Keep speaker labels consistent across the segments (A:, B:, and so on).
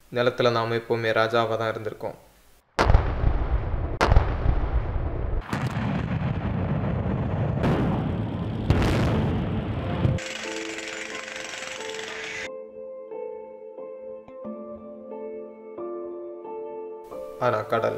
A: நிலத்துல நாம் எப்போவுமே ராஜாவாக தான் இருந்திருக்கோம் ஆனா கடல்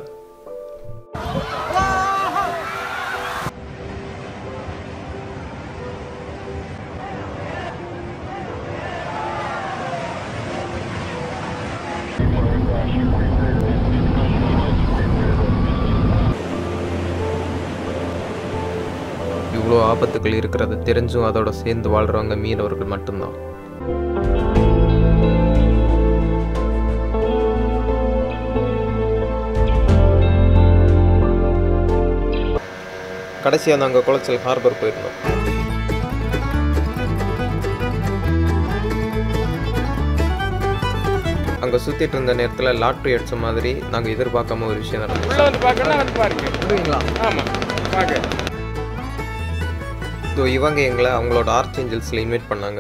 A: இவ்வளோ ஆபத்துகள் இருக்கிறது தெரிஞ்சும் அதோட சேர்ந்து வாழ்றவங்க மீனவர்கள் மட்டும்தான் கடைசியாக நாங்கள் குளச்சல் ஹார்பர் போயிருந்தோம் அங்கே சுற்றிட்டு இருந்த நேரத்தில் லாட்ரி அடிச்ச மாதிரி நாங்கள் எதிர்பார்க்காம ஒரு விஷயம் நடந்துச்சு
B: உள்ள வந்து பார்க்கணும் வந்து பாருங்க
C: விடுவீங்களா
B: ஆமாம் பார்க்க
A: ஸோ இவங்க எங்களை அவங்களோட ஆர்ச் ஏஞ்சல்ஸில் இன்வைட் பண்ணாங்க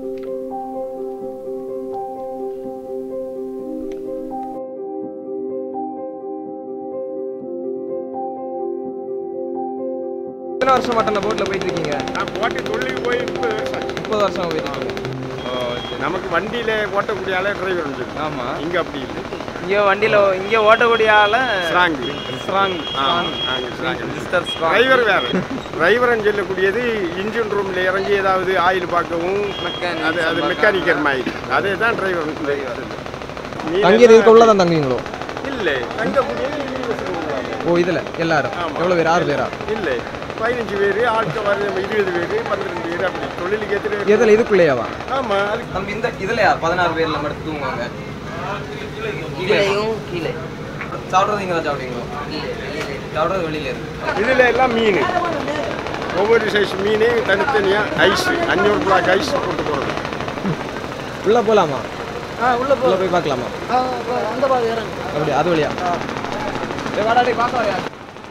C: எத்தனை வருஷம் மட்டும் அந்த போட்டில் போயிட்டு இருக்கீங்க
B: நான் போட்டு தொழிலுக்கு போய் முப்பது வருஷம் ஆச்சு.
C: முப்பது வருஷம் போயிட்டு இருக்கீங்க
B: ஓ, நமக்கு வண்டியில் ஓட்டக்கூடிய ஆளே டிரைவர் உண்டு
C: ஆமாம்
B: இங்கே அப்படி இல்லை
D: இங்கே வண்டியில் இங்கே ஓட்டக்கூடிய ஆள
B: ஸ்ட்ராங்கு
D: ஸ்ட்ராங்
B: மிஸ்டர் டிரைவர் வேறு டிரைவர்னு சொல்லக்கூடியது இன்ஜின் ரூமில் இறங்கி ஏதாவது ஆயில் பார்க்கவும் அது அது மெக்கானிக்கல் மாதிரி அதே தான் டிரைவர்
C: தங்கி இருக்க உள்ள தான் தங்குவீங்களோ
B: இல்லை தங்கக்கூடியது
C: ஓ இதில் எல்லாரும்
B: ஆமா.
C: எவ்வளோ பேர் ஆறு பேரா
B: இல்லை பதினஞ்சு பேர் ஆட்கள் வர இருபது பேர் பன்னிரெண்டு பேர் அப்படி தொழிலுக்கு எத்தனை
C: எதில் இதுக்குள்ளேயாவா
B: ஆமாம் அது
C: நம்ம இந்த இதுலையா பதினாறு பேர் நம்ம எடுத்து தூங்குவாங்க
E: கீழேயும் கீழே
C: சாப்பிட்றது இங்கே தான் சாப்பிடுவீங்களோ சாப்பிட்றது வெளியில இருக்கு
B: இதில் எல்லாம் மீன் ஒவ்வொரு சைஸ் மீன் தனித்தனியாக ஐஸ் அஞ்சூறு பிளாக் ஐஸ் போட்டு போகிறது
C: உள்ளே போகலாமா
E: ஆ உள்ள போ
C: உள்ளே போய் பார்க்கலாமா
E: ஆ, போ. அந்த பாதை இறங்கு
C: அப்படி அது வழியா டேய் வாடா டேய் பார்க்க வரையா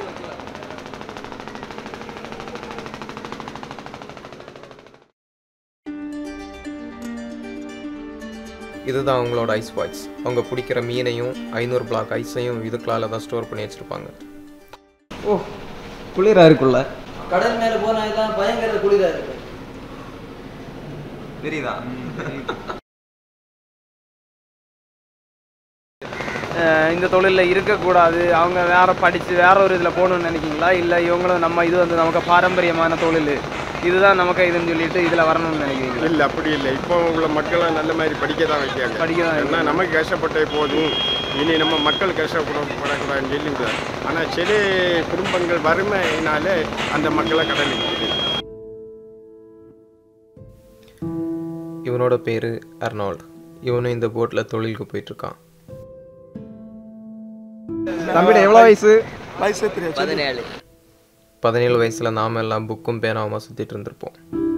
A: இதுதான் அவங்களோட ஐஸ் பாய்ஸ் அவங்க பிடிக்கிற மீனையும் ஐநூறு பிளாக் ஐஸையும் இதுக்குள்ளால தான் ஸ்டோர் பண்ணி வச்சுருப்பாங்க
C: ஓ குளிரா இருக்குள்ள
E: கடல் மேல போனா எல்லாம் பயங்கர குளிரா இருக்கு
C: தெரியுதா
D: அஹ் இந்த தொழிலில் இருக்கக்கூடாது அவங்க வேற படித்து வேற ஒரு இதில் போகணும்னு நினைக்கிங்களா இல்லை இவங்களும் நம்ம இது வந்து நமக்கு பாரம்பரியமான தொழில் இதுதான் நமக்கு இதுன்னு சொல்லிட்டு இதில் வரணும்னு நினைக்கிறீங்களா
B: இல்லை அப்படி இல்லை இப்போ உள்ள மக்களை நல்ல மாதிரி படிக்க தான் வைக்காங்க
D: படிக்க தான்
B: ஏன்னா நமக்கு கஷ்டப்பட்டே போதும் இனி நம்ம மக்கள் கஷ்டப்படக்கூடாதுன்னு சொல்லி ஆனால் சில குடும்பங்கள் வறுமையினால அந்த மக்களை கடலுக்கு விடுது.
A: இவனோட பேர் அர்னால்ட் இவனும் இந்த போட்டில் தொழிலுக்கு போயிட்டுருக்கான்
C: தம்பிட்ட எவ்வளோ வயசு
E: பதினேழு
A: பதினேழு வயசில் நாம எல்லாம் புக்கும் பேனாவுமா சுற்றிட்டு இருந்திருப்போம்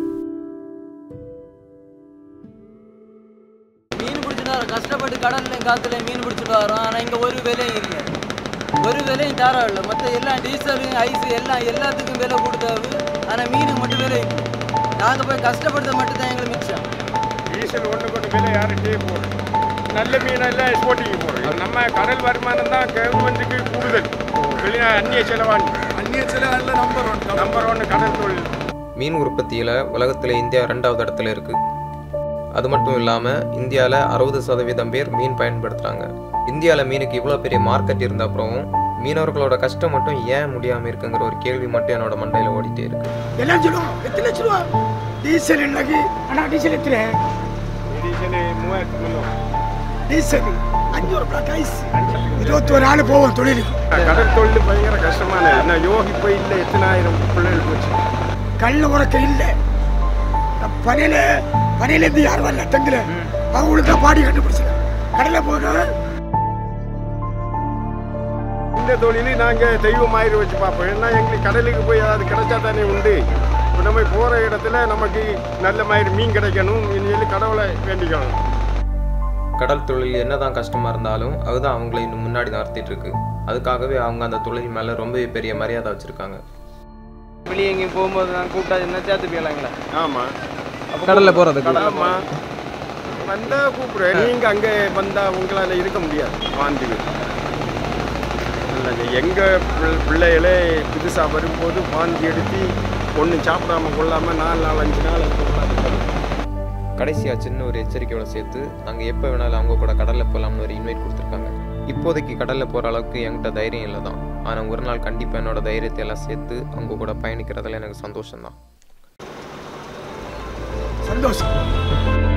E: மீன் பிடிச்சிட்டு வரோம் கஷ்டப்பட்டு கடல்லையும் காத்துலையும் மீன் பிடிச்சிட்டு வரோம் ஆனால் இங்கே ஒரு விலையும் இல்லை ஒரு விலையும் தரம் இல்லை மற்ற எல்லாம் டீசலு ஐஸு எல்லாம் எல்லாத்துக்கும் விலை கொடுத்தாவு ஆனால் மீனுக்கு மட்டும் விலை இல்லை நாங்கள் போய் கஷ்டப்படுறது மட்டும் தான் எங்களுக்கு மிச்சம்
B: டீசல் ஒன்று கொண்டு விலை யாருக்கே போகிறோம் நல்ல மீனெல்லாம் எக்ஸ்போர்ட்டிங் போகிறோம் நம்ம கடல் வருமானம் தான் கவர்மெண்ட்டுக்கு கூடுதல் வெளிநா அந்நிய செலவாணி அந்நிய செலவாணியில் நம்பர் ஒன் நம்பர் ஒன்று கடல் தொழில்
A: மீன் உற்பத்தியில் உலகத்தில் இந்தியா ரெண்டாவது இடத்துல இருக்கு அது மட்டும் இல்லாமல் இந்தியாவில் அறுபது சதவீதம் பேர் மீன் பயன்படுத்துகிறாங்க இந்தியாவில் மீனுக்கு இவ்வளோ பெரிய மார்க்கெட் இருந்த அப்புறமும் மீனவர்களோட கஷ்டம் மட்டும் ஏன் முடியாமல் இருக்குங்கிற ஒரு கேள்வி மட்டும் என்னோட மண்டையில் ஓடிட்டே இருக்கு
F: எல்லாம் சொல்லுவோம் எத்தனை லட்ச ரூபா டீசல் இன்னைக்கு அண்ணா டீசல் எத்தனை
B: டீசல் மூவாயிரத்து முந்நூறு
F: டீசல் அஞ்சூறு பிளாக் ஐஸ் இருபத்தோரு ஆள் போவோம் தொழிலுக்கு
B: கடல் தொழில் பயங்கர கஷ்டமானது நான் யோகி போய் இல்லை எத்தனாயிரம் பிள்ளைகள் போச்சு
F: கல்ல உறக்க இல்லை பனையில பனையிலேருந்து யாரும் வரல தங்குல அவங்களுக்கு தான் பாடி கண்டுபிடிச்சல கடலை போனோம்
B: இந்த தொழில் நாங்கள் தெய்வம் ஆயிரம் வச்சு பார்ப்போம் ஏன்னா எங்களுக்கு கடலுக்கு போய் ஏதாவது கிடைச்சா தானே உண்டு இப்போ நம்ம போகிற இடத்துல நமக்கு நல்ல மாதிரி மீன் கிடைக்கணும் சொல்லி கடவுளை வேண்டிக்கணும்
A: கடல் தொழில் என்னதான் கஷ்டமாக இருந்தாலும் அதுதான் அவங்களை இன்னும் முன்னாடி நடத்திட்டு இருக்கு அதுக்காகவே அவங்க அந்த தொழில் மேலே ரொம்பவே பெரிய மரியாதை வச்சுருக்காங்க
D: வெளியே எங்கேயும் போகும்போது நான் கூப்பிட்டா என்ன சேர்த்து போயிடலாங்களா
B: ஆமாம்
C: கடல்ல போறதுக்கு
B: ஆமாம் வந்தா கூப்பிடுறேன் நீங்க அங்க வந்தா உங்களால இருக்க முடியாது வாந்தி வரும். நல்லது எங்க பிள்- பிள்ளைகளே புதுசா வரும்போது வாந்தி எடுத்து ஒன்றும் சாப்பிடாம கொள்ளாம நாலு நாள் அஞ்சு நாள் அது கொள்ளாது
A: கடைசியாக சின்ன ஒரு எச்சரிக்கையோட சேர்த்து நாங்கள் எப்போ வேணாலும் அவங்க கூட கடலில் போகலாம்னு ஒரு இன்வைட் கொடுத்துருக்காங்க இப்போதைக்கு கடலில் போகிற அளவுக்கு என்கிட்ட தைரியம் இல்லை தான் ஆனால் ஒரு நாள் கண்டிப்பாக என்னோட தைரியத்தை எல்லாம் சேர்த்து அவங்க கூட பயணிக்கிறதுல எனக்கு சந்தோஷம்தான்
F: சந்தோஷம்